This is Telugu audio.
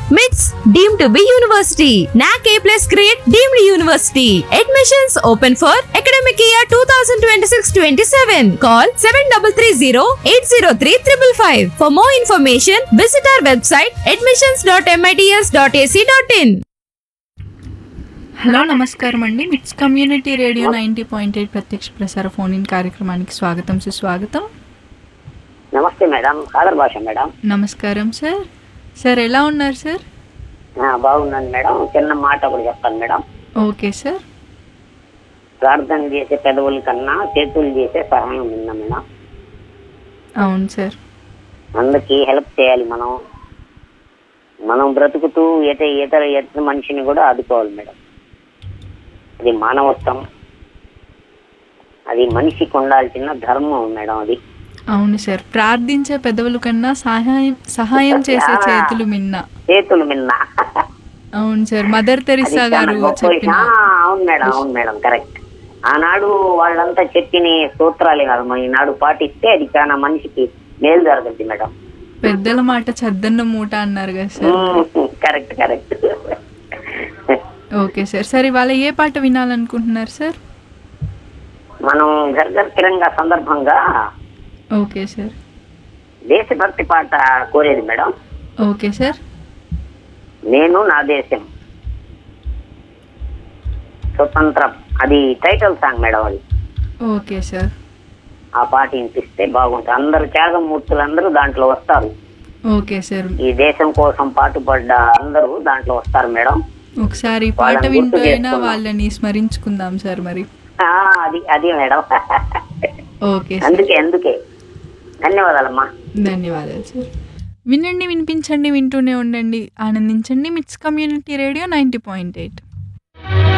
మిట్స్ deem to be university NAAC A plus grade deemed university admissions open for academic year two thousand twenty six twenty seven call seven double three zero eight zero three triple five for more information visit our website admissions dot MITS dot AC dot in hello నమస్కారం అండి MITS community radio ninety point eight ప్రత్యక్ష ప్రసార ఫోన్ ఇన్ కార్యక్రమానికి స్వాగతం సుస్వాగతం నమస్తే మేడం కాదర్ భాష మేడం నమస్కారం సార్ సార్ ఎలా ఉన్నారు సార్ ఆ, బాగున్నాను మేడం చిన్న మాట ఒకటి చెప్తాను మేడం ఓకే సార్ ప్రార్థన చేసే పెదవుల కన్నా చేతులు చేసే సహాయం విన్నా మేడం అవును సార్ అందరికి హెల్ప్ చేయాలి మనం మనం బ్రతుకుతూ ఇత ఇతర ఇతర మనిషిని కూడా ఆదుకోవాలి మేడం అది మానవత్వం అది మనిషికి ఉండాల్సిన ధర్మం మేడం అది అవును సార్ ప్రార్థించే పెదవుల కన్నా సహాయం సహాయం చేసే చేతులు మిన్న చేతులు మిన్న అవును సార్ మదర్ అది తెరిసా చాలా గారు గొప్ప చెప్పిన విషయం. ఆ, అవును మేడం అవును మేడం కరెక్ట్ ఆనాడు వాళ్ళంతా చెప్పిన సూత్రాలే కాదు మన ఈనాడు పాటిస్తే అది చాలా మనిషికి మేలు జరుగుద్ది మేడం పెద్దల మాట చద్దన్న మూట అన్నారు కదా sir correct correct okay sir sir ఇవాళ ఏ పాట వినాలనుకుంటున్నారు సార్ మనం గర్గర్ తిరంగా సందర్భంగా ఓకే సార్ దేశభక్తి పాట కోరేది మేడం ఓకే సార్ నేను నా దేశం స్వతంత్రం అది టైటిల్ సాంగ్ మేడం అది ఓకే సార్ ఆ పాట వినిపిస్తే బాగుంటుంది అందరు త్యాగమూర్తులు అందరూ దాంట్లో వస్తారు ఓకే సార్ ఈ దేశం కోసం పాటుపడ్డ అందరూ దాంట్లో వస్తారు మేడం ఒకసారి పాట వాళ్ళని వింటూ గుర్తు అయినా చేసుకుందాం. వాళ్ళని స్మరించుకుందాం సార్ మరి ఆ, అది అది మేడం ఓకే సార్ అందుకే అందుకే ధన్యవాదాలమ్మా ధన్యవాదాలు సార్ వినండి వినిపించండి వింటూనే ఉండండి ఆనందించండి MITS community radio ninety point eight